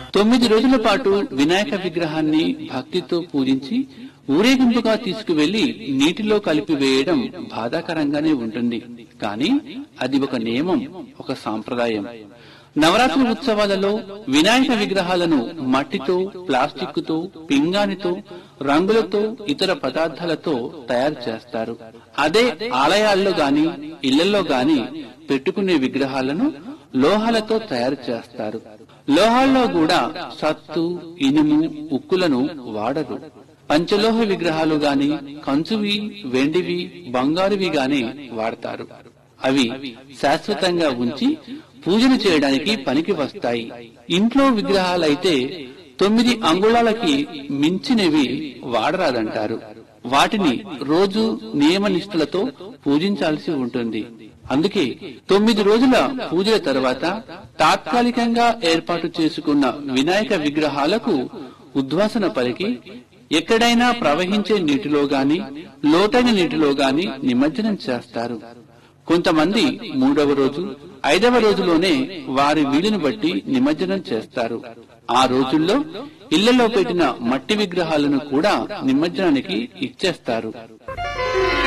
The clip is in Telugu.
తొమ్మిది రోజుల పాటు వినాయక విగ్రహాన్ని భక్తితో పూజించి ఊరేగింపుగా తీసుకువెళ్లి నీటిలో కలిపి వేయడం బాధాకరంగానే ఉంటుంది కానీ అది ఒక నియమం ఒక సాంప్రదాయం నవరాత్రి ఉత్సవాలలో వినాయక విగ్రహాలను మట్టితో ప్లాస్టిక్ తో పింగాణితో రంగులతో ఇతర పదార్థాలతో తయారు చేస్తారు అదే ఆలయాల్లో గాని ఇళ్లలో గాని పెట్టుకునే విగ్రహాలను లోహాలతో తయారు చేస్తారు లోహాల్లో కూడా సత్తు ఇనుము ఉక్కులను వాడరు పంచలోహ విగ్రహాలు గాని కంచువి వెండివి బంగారువి గాని వాడతారు అవి శాశ్వతంగా ఉంచి పూజలు చేయడానికి పనికి వస్తాయి ఇంట్లో విగ్రహాలైతే తొమ్మిది అంగుళాలకి మించినవి వాడరాదంటారు వాటిని రోజు నియమనిష్ఠలతో పూజించాల్సి ఉంటుంది అందుకే తొమ్మిది రోజుల పూజల తర్వాత తాత్కాలికంగా ఏర్పాటు చేసుకున్న వినాయక విగ్రహాలకు ఉద్వాసన పలికి ఎక్కడైనా ప్రవహించే నీటిలో గాని లోతైన నీటిలో గాని నిమజ్జనం చేస్తారు కొంతమంది మూడవ రోజు ఐదవ రోజులోనే వారి వీలుని బట్టి నిమజ్జనం చేస్తారు ఆ రోజుల్లో ఇళ్లలో పెట్టిన మట్టి విగ్రహాలను కూడా నిమజ్జనానికి ఇచ్చేస్తారు